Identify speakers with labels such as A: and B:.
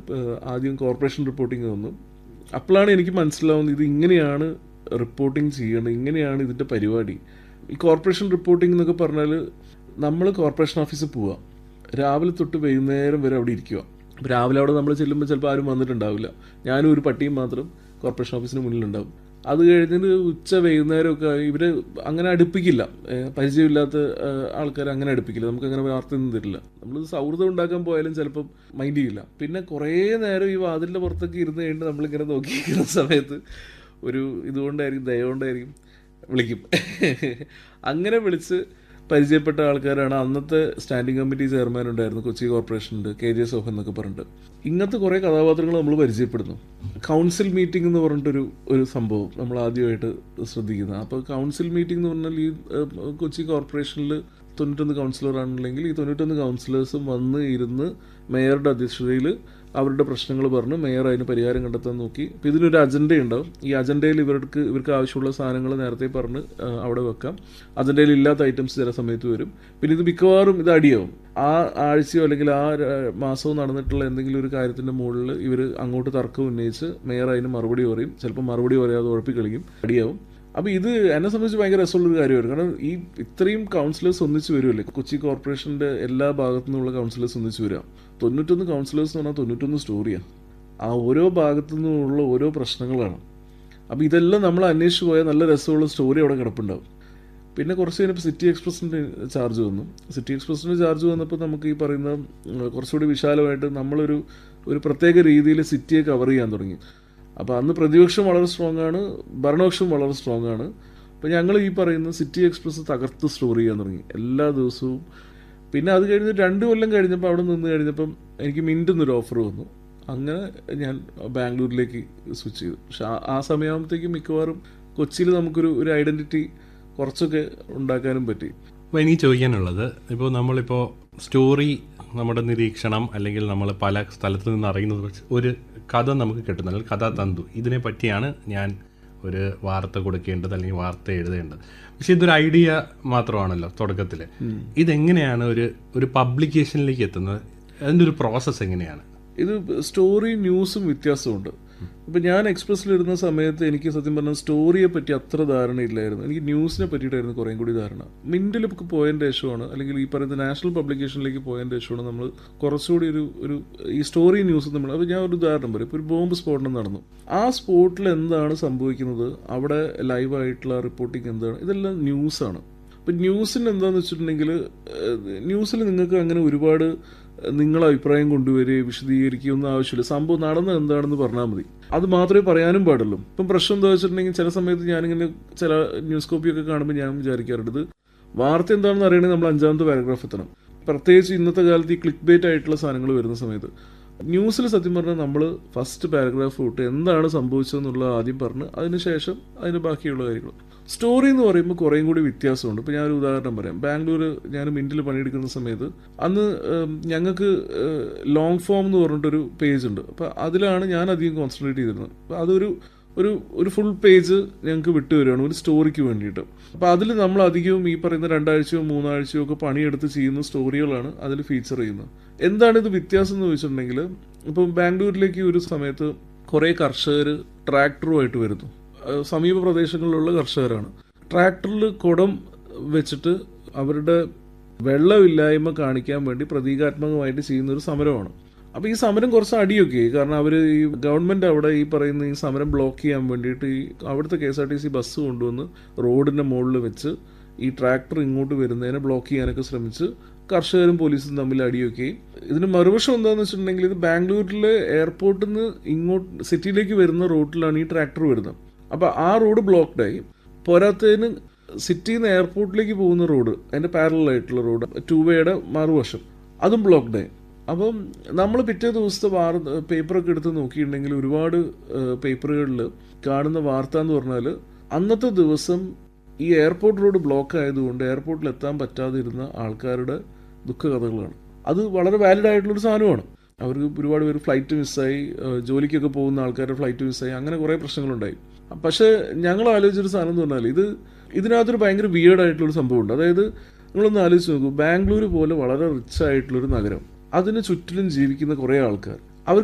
A: ഏഹ്, ആദ്യം corporation reporting വന്നു അപ്പോഴാണ് എനിക്ക് മനസ്സിലാവുന്നത് ഇത് ഇങ്ങനെയാണ് റിപ്പോർട്ടിംഗ് ചെയ്യേണ്ടത് ഇങ്ങനെയാണ് ഇതിൻ്റെ പരിപാടി ഈ കോർപ്പറേഷൻ റിപ്പോർട്ടിംഗ് എന്നൊക്കെ പറഞ്ഞാൽ നമ്മൾ കോർപ്പറേഷൻ ഓഫീസിൽ പോവുക രാവിലെ തൊട്ട് വൈകുന്നേരം വരെ അവിടെ ഇരിക്കുക അപ്പോൾ രാവിലെ അവിടെ നമ്മൾ ചെല്ലുമ്പോൾ ചിലപ്പോൾ ആരും വന്നിട്ടുണ്ടാവില്ല ഞാനും ഒരു പട്ടിയും മാത്രം കോർപ്പറേഷൻ ഓഫീസിന് മുന്നിലുണ്ടാവും അത് കഴിഞ്ഞിട്ട് ഉച്ച വൈകുന്നേരമൊക്കെ ഇവർ അങ്ങനെ അടുപ്പിക്കില്ല ഏഹ് പരിചയമില്ലാത്ത ആൾക്കാർ അങ്ങനെ അടുപ്പിക്കില്ല നമുക്ക് അങ്ങനെ വാർത്തയൊന്നും തരില്ല നമ്മൾ സൗഹൃദം ഉണ്ടാക്കാൻ പോയാലും ചിലപ്പം മൈൻഡ് ചെയ്യില്ല പിന്നെ കുറേ നേരം ഈ വാതിലിൻ്റെ പുറത്തൊക്കെ ഇരുന്ന് കഴിഞ്ഞിട്ട് നമ്മളിങ്ങനെ നോക്കിയിരിക്കുന്ന സമയത്ത് ഒരു ഇതുകൊണ്ടായിരിക്കും ദയ കൊണ്ടായിരിക്കും വിളിക്കും അങ്ങനെ വിളിച്ച് പരിചയപ്പെട്ട ആൾക്കാരാണ് അന്നത്തെ സ്റ്റാൻഡിംഗ് കമ്മിറ്റി ചെയർമാൻ ഉണ്ടായിരുന്നു കൊച്ചി കോർപ്പറേഷനുണ്ട് കെ ജെ സോഹൻ എന്നൊക പറഞ്ഞിട്ട് ഇങ്ങനത്തെ കുറേ കഥാപാത്രങ്ങൾ നമ്മൾ പരിചയപ്പെടുന്നു കൗൺസിൽ മീറ്റിംഗ് എന്ന് പറഞ്ഞിട്ടൊരു ഒരു സംഭവം നമ്മൾ ആദ്യമായിട്ട് ശ്രദ്ധിക്കുന്നത് അപ്പോൾ കൗൺസിൽ മീറ്റിംഗ് എന്ന് പറഞ്ഞാൽ ഈ ഏഹ്, കൊച്ചി കോർപ്പറേഷനിൽ തൊണ്ണൂറ്റൊന്ന് കൗൺസിലർ ആണെന്നുണ്ടെങ്കിൽ ഈ തൊണ്ണൂറ്റൊന്ന് കൗൺസിലേഴ്സും വന്ന് ഇരുന്ന് മേയറുടെ അധ്യക്ഷതയിൽ അവരുടെ പ്രശ്നങ്ങൾ പറഞ്ഞ് മേയർ അതിന് പരിഹാരം കണ്ടെത്താൻ നോക്കി അപ്പോൾ ഇതിനൊരു അജണ്ട ഉണ്ടാവും ഈ അജണ്ടയിൽ ഇവർക്ക് ഇവർക്ക് ആവശ്യമുള്ള സാധനങ്ങൾ നേരത്തെ പറഞ്ഞ് ആ, അവിടെ വെക്കാം അജണ്ടയിൽ ഇല്ലാത്ത ഐറ്റംസ് ചില സമയത്ത് വരും പിന്നെ ഇത് മിക്കവാറും ഇത് അടിയാവും ആ ആഴ്ചയോ അല്ലെങ്കിൽ ആ ര- മാസവും നടന്നിട്ടുള്ള എന്തെങ്കിലും ഒരു കാര്യത്തിൻ്റെ മുകളിൽ ഇവർ അങ്ങോട്ട് തർക്കം ഉന്നയിച്ച് മേയർ അതിന് മറുപടി പറയും ചിലപ്പോൾ മറുപടി പറയാതെ ഉഴപ്പിക്കളിക്കും അടിയാവും അപ്പോൾ ഇത് എന്നെ സംബന്ധിച്ച് ഭയങ്കര രസമുള്ളൊരു കാര്യമായിരുന്നു കാരണം ഈ ഇത്രയും കൗൺസിലേഴ്സ് ഒന്നിച്ച് വരുമല്ലേ കൊച്ചി കോർപ്പറേഷൻ്റെ എല്ലാ ഭാഗത്തു നിന്നുള്ള കൗൺസിലേഴ്സ് ഒന്നിച്ച് വരിക തൊണ്ണൂറ്റൊന്ന് കൗൺസിലേഴ്സ് എന്ന് പറഞ്ഞാൽ തൊണ്ണൂറ്റൊന്ന് സ്റ്റോറിയാണ് ആ ഓരോ ഭാഗത്തു നിന്നുള്ള ഓരോ പ്രശ്നങ്ങളാണ് അപ്പോൾ ഇതെല്ലാം നമ്മൾ അന്വേഷിച്ച് പോയാൽ നല്ല രസമുള്ള സ്റ്റോറി അവിടെ കിടപ്പുണ്ടാവും പിന്നെ കുറച്ച് കഴിഞ്ഞപ്പോൾ സിറ്റി എക്സ്പ്രസിൻ്റെ ചാർജ് വന്നു സിറ്റി എക്സ്പ്രസിൻ്റെ ചാർജ് വന്നപ്പോൾ നമുക്ക് ഈ പറയുന്ന ഉം, കുറച്ചുകൂടി വിശാലമായിട്ട് നമ്മളൊരു ഒരു പ്രത്യേക രീതിയിൽ സിറ്റിയെ കവർ ചെയ്യാൻ തുടങ്ങി അപ്പോൾ അന്ന് പ്രതിപക്ഷം വളരെ സ്ട്രോങ് ആണ് ഭരണപക്ഷം വളരെ സ്ട്രോങ് ആണ് അപ്പോൾ ഞങ്ങൾ ഈ പറയുന്ന സിറ്റി എക്സ്പ്രസ് തകർത്ത് സ്റ്റോർ ചെയ്യാൻ തുടങ്ങി എല്ലാ ദിവസവും പിന്നെ അത് കഴിഞ്ഞ് രണ്ട് കൊല്ലം കഴിഞ്ഞപ്പോൾ അവിടെ നിന്ന് കഴിഞ്ഞപ്പം എനിക്ക് മിൻറ്റുന്നൊരു ഓഫർ വന്നു അങ്ങനെ ഞാൻ ബാംഗ്ലൂരിലേക്ക് സ്വിച്ച് ചെയ്തു പക്ഷെ ആ- ആ സമയമാകുമ്പോഴത്തേക്കും മിക്കവാറും കൊച്ചിയിൽ നമുക്കൊരു ഒരു ഐഡൻറ്റിറ്റി കുറച്ചൊക്കെ ഉണ്ടാക്കാനും പറ്റി
B: അപ്പോൾ എനിക്ക് ചോദിക്കാനുള്ളത് ഇപ്പോൾ നമ്മളിപ്പോൾ സ്റ്റോറി നമ്മുടെ നിരീക്ഷണം അല്ലെങ്കിൽ നമ്മൾ പല സ്ഥലത്ത് നിന്ന് അറിയുന്നത് വെച്ച് ഒരു കഥ നമുക്ക് കിട്ടുന്നത് അല്ലെങ്കിൽ കഥാ തന്തു ഇതിനെ പറ്റിയാണ് ഞാൻ ഒരു വാർത്ത കൊടുക്കേണ്ടത് അല്ലെങ്കിൽ വാർത്ത എഴുതേണ്ടത് പക്ഷെ ഇതൊരു ഐഡിയ മാത്രമാണല്ലോ തുടക്കത്തിൽ ഇതെങ്ങനെയാണ് ഒരു ഒരു പബ്ലിക്കേഷനിലേക്ക് എത്തുന്നത് അതിൻ്റെ ഒരു പ്രോസസ്സ് എങ്ങനെയാണ്
A: ഇത് സ്റ്റോറി ന്യൂസും വ്യത്യാസമുണ്ട് ഇപ്പം ഞാൻ എക്സ്പ്രസ്സിലിരുന്ന സമയത്ത് എനിക്ക് സത്യം പറഞ്ഞാൽ സ്റ്റോറിയെ പറ്റി അത്ര ധാരണയില്ലായിരുന്നു എനിക്ക് ന്യൂസിനെ പറ്റിയിട്ടായിരുന്നു കുറേം കൂടി ധാരണ മിൻറ്റിലൊക്കെ പോയതിൻ്റെ ശേഷമാണ് അല്ലെങ്കിൽ ഈ പറയുന്ന നാഷണൽ പബ്ലിക്കേഷനിലേക്ക് പോയതിൻ്റെ ശേഷമാണ് നമ്മൾ കുറച്ചുകൂടി ഒരു ഒരു ഈ സ്റ്റോറി ന്യൂസ് നമ്മൾ അപ്പോൾ ഞാൻ ഒരു ഉദാഹരണം പറയും ഇപ്പോൾ ഒരു ബോംബ് സ്ഫോടനം നടന്നു ആ സ്പോട്ടിൽ എന്താണ് സംഭവിക്കുന്നത് അവിടെ ലൈവായിട്ടുള്ള റിപ്പോർട്ടിംഗ് എന്താണ് ഇതെല്ലാം ന്യൂസാണ് അപ്പം ന്യൂസിന് എന്താണെന്ന് വെച്ചിട്ടുണ്ടെങ്കിൽ ന്യൂസിൽ നിങ്ങൾക്ക് അങ്ങനെ ഒരുപാട് നിങ്ങളെ അഭിപ്രായം കൊണ്ടുവരികയും വിശദീകരിക്കുകയോ ഒന്നും ആവശ്യമില്ല സംഭവം നടന്നത് എന്താണെന്ന് പറഞ്ഞാൽ മതി അത് മാത്രമേ പറയാനും പാടുള്ളൂ ഇപ്പം പ്രശ്നം എന്താ വെച്ചിട്ടുണ്ടെങ്കിൽ ചില സമയത്ത് ഞാനിങ്ങനെ ചില ന്യൂസ് കോപ്പിയൊക്കെ കാണുമ്പോൾ ഞാൻ വിചാരിക്കാറുണ്ട് ഇത് വാർത്ത എന്താണെന്ന് അറിയണമെങ്കിൽ നമ്മൾ അഞ്ചാമത്തെ പാരഗ്രാഫ് എത്തണം പ്രത്യേകിച്ച് ഇന്നത്തെ കാലത്ത് ഈ ക്ലിക്ക് ബേറ്റ് ആയിട്ടുള്ള സാധനങ്ങൾ വരുന്ന സമയത്ത് ന്യൂസിൽ സത്യം പറഞ്ഞാൽ നമ്മൾ ഫസ്റ്റ് പാരഗ്രാഫ് തൊട്ട് എന്താണ് സംഭവിച്ചതെന്നുള്ളത് ആദ്യം പറഞ്ഞ് അതിനുശേഷം അതിന് ബാക്കിയുള്ള കാര്യങ്ങൾ സ്റ്റോറി എന്ന് പറയുമ്പോൾ കുറേയും കൂടി വ്യത്യാസമുണ്ട് ഇപ്പോൾ ഞാനൊരു ഉദാഹരണം പറയാം ബാംഗ്ലൂർ ഞാൻ മിൻറ്റിൽ പണിയെടുക്കുന്ന സമയത്ത് അന്ന് ഏം, ഞങ്ങൾക്ക് ലോങ് ഫോം എന്ന് പറഞ്ഞിട്ടൊരു പേജ് ഉണ്ട് അപ്പോൾ അതിലാണ് ഞാൻ അധികം കോൺസെൻട്രേറ്റ് ചെയ്തിരുന്നത് അപ്പോൾ അതൊരു ഒരു ഒരു ഫുൾ പേജ് ഞങ്ങൾക്ക് വിട്ടുവരികയാണ് ഒരു സ്റ്റോറിക്ക് വേണ്ടിയിട്ട് അപ്പോൾ അതിൽ നമ്മൾ അധികവും ഈ പറയുന്ന രണ്ടാഴ്ചയോ മൂന്നാഴ്ചയോ ഒക്കെ പണിയെടുത്ത് ചെയ്യുന്ന സ്റ്റോറികളാണ് അതിൽ ഫീച്ചർ ചെയ്യുന്നത് എന്താണ് ഇത് വ്യത്യാസം എന്ന് ചോദിച്ചിട്ടുണ്ടെങ്കിൽ ഇപ്പം ബാംഗ്ലൂരിലേക്ക് ഒരു സമയത്ത് കുറേ കർഷകർ ട്രാക്ടറുമായിട്ട് വരുന്നു അഹ് സമീപ പ്രദേശങ്ങളിലുള്ള കർഷകരാണ് ട്രാക്ടറിൽ കുടം വെച്ചിട്ട് അവരുടെ വെള്ളമില്ലായ്മ കാണിക്കാൻ വേണ്ടി പ്രതീകാത്മകമായിട്ട് ചെയ്യുന്ന ഒരു സമരമാണ് അപ്പോൾ ഈ സമരം കുറച്ച് അടിയൊക്കെ ആയി. കാരണം അവർ ഈ ഗവൺമെൻറ് അവിടെ ഈ പറയുന്ന ഈ സമരം ബ്ലോക്ക് ചെയ്യാൻ വേണ്ടിയിട്ട് ഈ അവിടുത്തെ K S R T C bus കൊണ്ടുവന്ന് റോഡിൻ്റെ മുകളിൽ വെച്ച് ഈ ട്രാക്ടർ ഇങ്ങോട്ട് വരുന്നതിനെ ബ്ലോക്ക് ചെയ്യാനൊക്കെ ശ്രമിച്ച് കർഷകരും പോലീസും തമ്മിൽ അടിയൊക്കെ ആയി. ഇതിന് മറുവശം എന്താണെന്ന് വെച്ചിട്ടുണ്ടെങ്കിൽ ഇത് ബാംഗ്ലൂരിലെ എയർപോർട്ടിൽ നിന്ന് ഇങ്ങോട്ട് സിറ്റിയിലേക്ക് വരുന്ന റൂട്ടിലാണ് ഈ ട്രാക്ടർ വരുന്നത് അപ്പോൾ ആ റോഡ് ബ്ലോക്ക്ഡായി പോരാത്തതിന് സിറ്റിയിൽ നിന്ന് എയർപോർട്ടിലേക്ക് പോകുന്ന റോഡ് അതിൻ്റെ പാരലായിട്ടുള്ള റോഡ് ടൂ വേയുടെ മറുവശം അതും ബ്ലോക്ക്ഡായി അപ്പം നമ്മൾ പിറ്റേ ദിവസത്തെ വാർ പേപ്പറൊക്കെ എടുത്ത് നോക്കിയിട്ടുണ്ടെങ്കിൽ ഒരുപാട് പേപ്പറുകളിൽ കാണുന്ന വാർത്ത എന്ന് പറഞ്ഞാൽ അന്നത്തെ ദിവസം ഈ എയർപോർട്ട് റോഡ് ബ്ലോക്ക് ആയതുകൊണ്ട് എയർപോർട്ടിൽ എത്താൻ പറ്റാതിരുന്ന ആൾക്കാരുടെ ദുഃഖകഥകളാണ് അത് വളരെ വാലിഡ് ആയിട്ടുള്ളൊരു സാധനമാണ് അവർക്ക് ഒരുപാട് പേര് ഫ്ലൈറ്റ് മിസ്സായി ഏഹ് ജോലിക്കൊക്കെ പോകുന്ന ആൾക്കാരുടെ ഫ്ലൈറ്റ് മിസ്സായി അങ്ങനെ കുറേ പ്രശ്നങ്ങളുണ്ടായി പക്ഷേ ഞങ്ങൾ ആലോചിച്ചൊരു സാധനം എന്ന് പറഞ്ഞാൽ ഇത് ഇതിനകത്തൊരു ഭയങ്കര വിയേർഡ് ആയിട്ടുള്ളൊരു സംഭവമുണ്ട് അതായത് നിങ്ങളൊന്ന് ആലോചിച്ച് നോക്കൂ ബാംഗ്ലൂർ പോലെ വളരെ റിച്ച് ആയിട്ടുള്ളൊരു നഗരം അതിന് ചുറ്റിലും ജീവിക്കുന്ന കുറേ ആൾക്കാർ